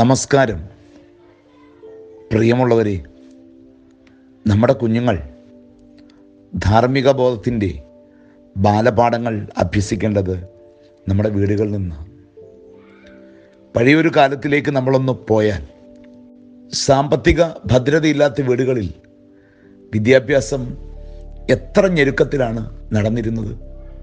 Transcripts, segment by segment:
നമസ്കാരം പ്രിയമുള്ളവരെ നമ്മുടെ കുഞ്ഞുങ്ങൾ ധാർമ്മിക ബോധത്തിൻ്റെ ബാലപാഠങ്ങൾ അഭ്യസിക്കേണ്ടത് നമ്മുടെ വീടുകളിൽ നിന്ന് പഴയൊരു കാലത്തിലേക്ക് നമ്മളൊന്ന് പോയാൽ സാമ്പത്തിക ഭദ്രതയില്ലാത്ത വീടുകളിൽ വിദ്യാഭ്യാസം എത്ര ഞെരുക്കത്തിലാണ് നടന്നിരുന്നത്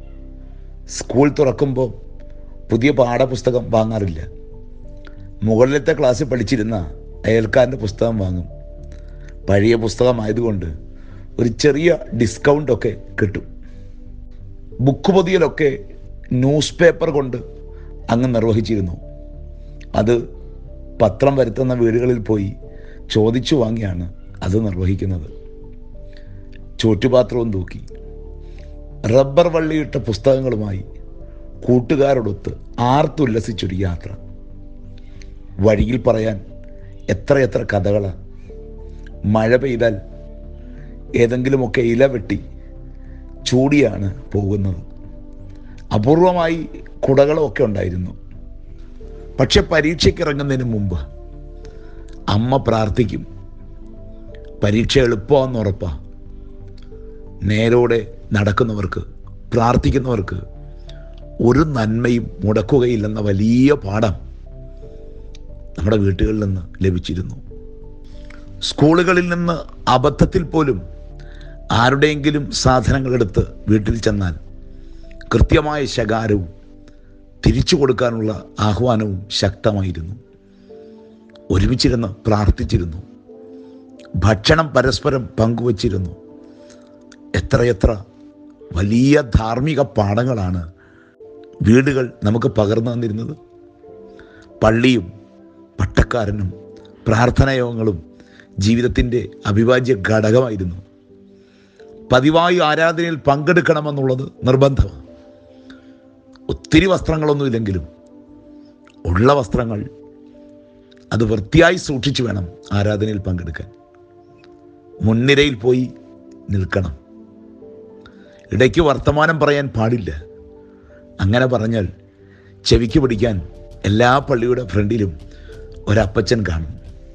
സ്കൂൾ തുറക്കുമ്പോൾ പുതിയ പാഠപുസ്തകം വാങ്ങാറില്ല മുകളിലത്തെ ക്ലാസ്സിൽ പഠിച്ചിരുന്ന അയൽക്കാരൻ്റെ പുസ്തകം വാങ്ങും പഴയ പുസ്തകമായതുകൊണ്ട് ഒരു ചെറിയ ഡിസ്കൗണ്ടൊക്കെ കിട്ടും ബുക്ക് പൊതിയലൊക്കെ ന്യൂസ് പേപ്പർ കൊണ്ട് അങ്ങ് നിർവഹിച്ചിരുന്നു അത് പത്രം വരുത്തുന്ന വീടുകളിൽ പോയി ചോദിച്ചു വാങ്ങിയാണ് അത് നിർവഹിക്കുന്നത് ചോറ്റുപാത്രവും തൂക്കി റബ്ബർ വള്ളിയിട്ട പുസ്തകങ്ങളുമായി കൂട്ടുകാരോടൊത്ത് ആർത്തുല്ലസിച്ചൊരു യാത്ര വഴിയിൽ പറയാൻ എത്രയെത്ര കഥകളാണ് മഴ പെയ്താൽ ഏതെങ്കിലുമൊക്കെ ഇല വെട്ടി ചൂടിയാണ് പോകുന്നത് അപൂർവമായി കുടകളൊക്കെ ഉണ്ടായിരുന്നു പക്ഷെ പരീക്ഷയ്ക്ക് ഇറങ്ങുന്നതിന് മുമ്പ് അമ്മ പ്രാർത്ഥിക്കും പരീക്ഷ എളുപ്പമാണെന്ന് ഉറപ്പാ നേരോടെ നടക്കുന്നവർക്ക് പ്രാർത്ഥിക്കുന്നവർക്ക് ഒരു നന്മയും മുടക്കുകയില്ലെന്ന വലിയ പാഠം നമ്മുടെ വീട്ടുകളിൽ നിന്ന് ലഭിച്ചിരുന്നു സ്കൂളുകളിൽ നിന്ന് അബദ്ധത്തിൽ പോലും ആരുടെയെങ്കിലും സാധനങ്ങൾ എടുത്ത് വീട്ടിൽ ചെന്നാൽ കൃത്യമായ ശകാരവും തിരിച്ചു കൊടുക്കാനുള്ള ആഹ്വാനവും ശക്തമായിരുന്നു ഒരുമിച്ചിരുന്ന് പ്രാർത്ഥിച്ചിരുന്നു ഭക്ഷണം പരസ്പരം പങ്കുവച്ചിരുന്നു എത്രയെത്ര വലിയ ധാർമ്മിക പാഠങ്ങളാണ് വീടുകൾ നമുക്ക് പകർന്നു തന്നിരുന്നത് പള്ളിയും പട്ടക്കാരനും പ്രാർത്ഥനായോഗങ്ങളും ജീവിതത്തിൻ്റെ അവിഭാജ്യ ഘടകമായിരുന്നു പതിവായി ആരാധനയിൽ പങ്കെടുക്കണമെന്നുള്ളത് നിർബന്ധമാണ് ഒത്തിരി വസ്ത്രങ്ങളൊന്നുമില്ലെങ്കിലും ഉള്ള വസ്ത്രങ്ങൾ അത് വൃത്തിയായി സൂക്ഷിച്ചു വേണം ആരാധനയിൽ പങ്കെടുക്കാൻ മുൻനിരയിൽ പോയി നിൽക്കണം ഇടയ്ക്ക് വർത്തമാനം പറയാൻ പാടില്ല അങ്ങനെ പറഞ്ഞാൽ ചെവിക്ക് പിടിക്കാൻ എല്ലാ പള്ളിയുടെ ഫ്രണ്ടിലും ഒരപ്പച്ചൻ കാണും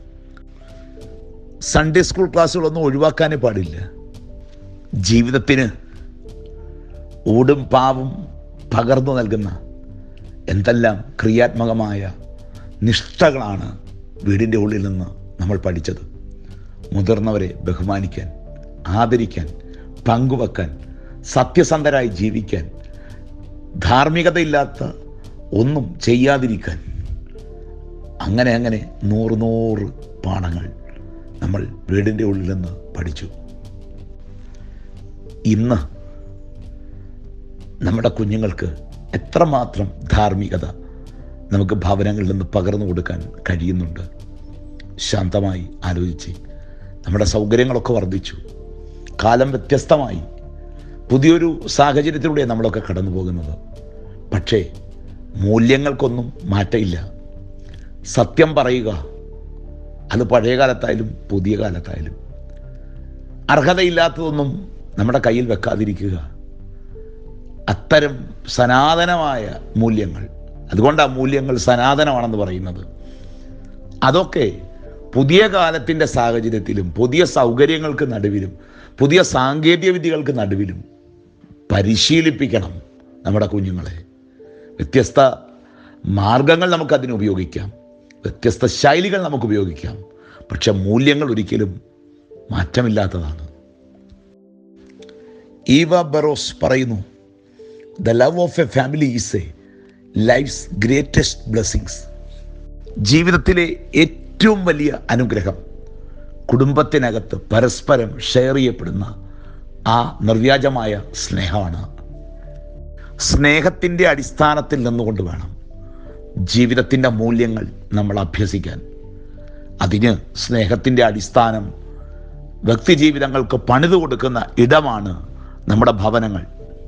സൺഡേ സ്കൂൾ ക്ലാസ്സുകളൊന്നും ഒഴിവാക്കാനേ പാടില്ല ജീവിതത്തിന് ഊടും പാവും പകർന്നു നൽകുന്ന എന്തെല്ലാം ക്രിയാത്മകമായ നിഷ്ഠകളാണ് വീടിൻ്റെ ഉള്ളിൽ നിന്ന് നമ്മൾ പഠിച്ചത് മുതിർന്നവരെ ബഹുമാനിക്കാൻ ആദരിക്കാൻ പങ്കുവെക്കാൻ സത്യസന്ധരായി ജീവിക്കാൻ ധാർമ്മികതയില്ലാത്ത ഒന്നും ചെയ്യാതിരിക്കാൻ അങ്ങനെ അങ്ങനെ നൂറ് നൂറ് പാഠങ്ങൾ നമ്മൾ വീടിൻ്റെ ഉള്ളിൽ നിന്ന് പഠിച്ചു ഇന്ന് നമ്മുടെ കുഞ്ഞുങ്ങൾക്ക് എത്രമാത്രം ധാർമ്മികത നമുക്ക് ഭവനങ്ങളിൽ നിന്ന് പകർന്നു കൊടുക്കാൻ കഴിയുന്നുണ്ട് ശാന്തമായി ആലോചിച്ച് നമ്മുടെ സൗകര്യങ്ങളൊക്കെ വർദ്ധിച്ചു കാലം വ്യത്യസ്തമായി പുതിയൊരു സാഹചര്യത്തിലൂടെ നമ്മളൊക്കെ കടന്നു പോകുന്നത് പക്ഷേ മൂല്യങ്ങൾക്കൊന്നും മാറ്റമില്ല സത്യം പറയുക അത് പഴയ കാലത്തായാലും പുതിയ കാലത്തായാലും അർഹതയില്ലാത്തതൊന്നും നമ്മുടെ കയ്യിൽ വെക്കാതിരിക്കുക അത്തരം സനാതനമായ മൂല്യങ്ങൾ അതുകൊണ്ട് ആ മൂല്യങ്ങൾ സനാതനമാണെന്ന് പറയുന്നത് അതൊക്കെ പുതിയ കാലത്തിൻ്റെ സാഹചര്യത്തിലും പുതിയ സൗകര്യങ്ങൾക്ക് നടുവിലും പുതിയ സാങ്കേതിക വിദ്യകൾക്ക് നടുവിലും പരിശീലിപ്പിക്കണം നമ്മുടെ കുഞ്ഞുങ്ങളെ വ്യത്യസ്ത മാർഗങ്ങൾ നമുക്കതിന് ഉപയോഗിക്കാം വ്യത്യസ്ത ശൈലികൾ നമുക്ക് ഉപയോഗിക്കാം പക്ഷെ മൂല്യങ്ങൾ ഒരിക്കലും മാറ്റമില്ലാത്തതാണ് ഈവ ബറോസ് പറയുന്നു the love of a family is a life's greatest blessings ജീവിതത്തിലെ ഏറ്റവും വലിയ അനുഗ്രഹം കുടുംബത്തിനകത്ത് പരസ്പരം ഷെയർ ചെയ്യപ്പെടുന്ന ആ നിർവ്യാജമായ സ്നേഹമാണ് സ്നേഹത്തിൻ്റെ അടിസ്ഥാനത്തിൽ നിന്നുകൊണ്ട് വേണം ജീവിതത്തിൻ്റെ മൂല്യങ്ങൾ നമ്മൾ അഭ്യസിക്കാൻ അതിന് സ്നേഹത്തിൻ്റെ അടിസ്ഥാനം വ്യക്തിജീവിതങ്ങൾക്ക് പണിതു കൊടുക്കുന്ന ഇടമാണ് നമ്മുടെ ഭവനങ്ങൾ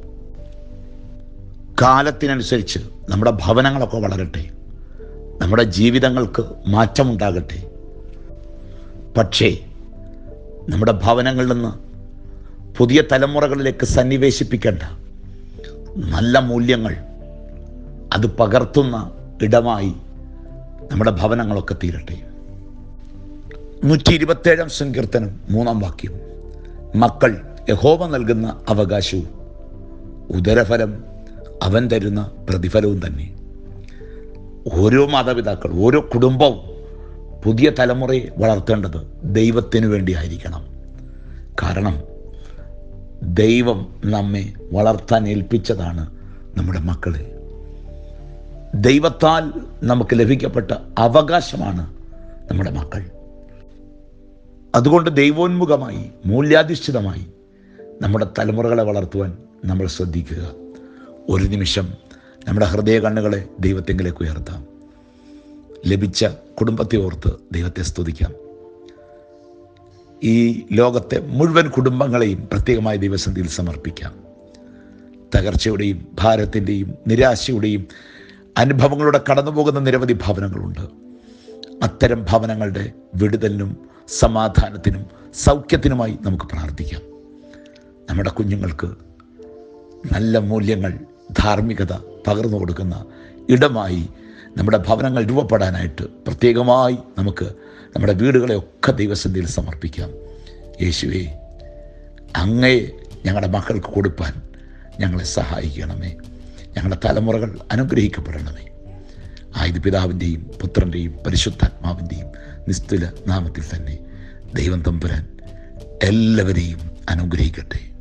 കാലത്തിനനുസരിച്ച് നമ്മുടെ ഭവനങ്ങളൊക്കെ വളരട്ടെ നമ്മുടെ ജീവിതങ്ങൾക്ക് മാറ്റമുണ്ടാകട്ടെ പക്ഷേ നമ്മുടെ ഭവനങ്ങളിൽ നിന്ന് പുതിയ തലമുറകളിലേക്ക് സന്നിവേശിപ്പിക്കേണ്ട നല്ല മൂല്യങ്ങൾ അത് പകർത്തുന്ന ഇടമായി നമ്മുടെ ഭവനങ്ങളൊക്കെ തീരട്ടെ നൂറ്റി ഇരുപത്തേഴാം സങ്കീർത്തനം മൂന്നാം വാക്യം മക്കൾ യഹോവ നൽകുന്ന അവകാശവും ഉദരഫലം അവൻ തരുന്ന പ്രതിഫലവും തന്നെ ഓരോ മാതാപിതാക്കൾ ഓരോ കുടുംബവും പുതിയ തലമുറയെ വളർത്തേണ്ടത് ദൈവത്തിന് വേണ്ടിയായിരിക്കണം കാരണം ദൈവം നമ്മെ വളർത്താൻ ഏൽപ്പിച്ചതാണ് നമ്മുടെ മക്കളെ ദൈവത്താൽ നമുക്ക് ലഭിക്കപ്പെട്ട അവകാശമാണ് നമ്മുടെ മക്കൾ അതുകൊണ്ട് ദൈവോന്മുഖമായി മൂല്യാധിഷ്ഠിതമായി നമ്മുടെ തലമുറകളെ വളർത്തുവാൻ നമ്മൾ ശ്രദ്ധിക്കുക ഒരു നിമിഷം നമ്മുടെ ഹൃദയ കണ്ണുകളെ ദൈവത്തെങ്കിലേക്ക് ഉയർത്താം ലഭിച്ച കുടുംബത്തെ ഓർത്ത് ദൈവത്തെ സ്തുതിക്കാം ഈ ലോകത്തെ മുഴുവൻ കുടുംബങ്ങളെയും പ്രത്യേകമായ ദൈവസന്ധിയിൽ സമർപ്പിക്കാം തകർച്ചയുടെയും ഭാരത്തിൻ്റെയും നിരാശയുടെയും അനുഭവങ്ങളുടെ കടന്നുപോകുന്ന നിരവധി ഭവനങ്ങളുണ്ട് അത്തരം ഭവനങ്ങളുടെ വിടുതലിനും സമാധാനത്തിനും സൗഖ്യത്തിനുമായി നമുക്ക് പ്രാർത്ഥിക്കാം നമ്മുടെ കുഞ്ഞുങ്ങൾക്ക് നല്ല മൂല്യങ്ങൾ ധാർമ്മികത പകർന്നു കൊടുക്കുന്ന ഇടമായി നമ്മുടെ ഭവനങ്ങൾ രൂപപ്പെടാനായിട്ട് പ്രത്യേകമായി നമുക്ക് നമ്മുടെ വീടുകളെ ഒക്കെ ദൈവസന്ധിയിൽ സമർപ്പിക്കാം യേശുവേ അങ്ങയെ ഞങ്ങളുടെ മക്കൾക്ക് കൊടുപ്പാൻ ഞങ്ങളെ സഹായിക്കണമേ ഞങ്ങളുടെ തലമുറകൾ അനുഗ്രഹിക്കപ്പെടണമേ ആയത് പിതാവിൻ്റെയും പുത്രൻ്റെയും പരിശുദ്ധാത്മാവിൻ്റെയും നിസ്തുല നാമത്തിൽ തന്നെ ദൈവം തമ്പുരാൻ എല്ലാവരെയും അനുഗ്രഹിക്കട്ടെ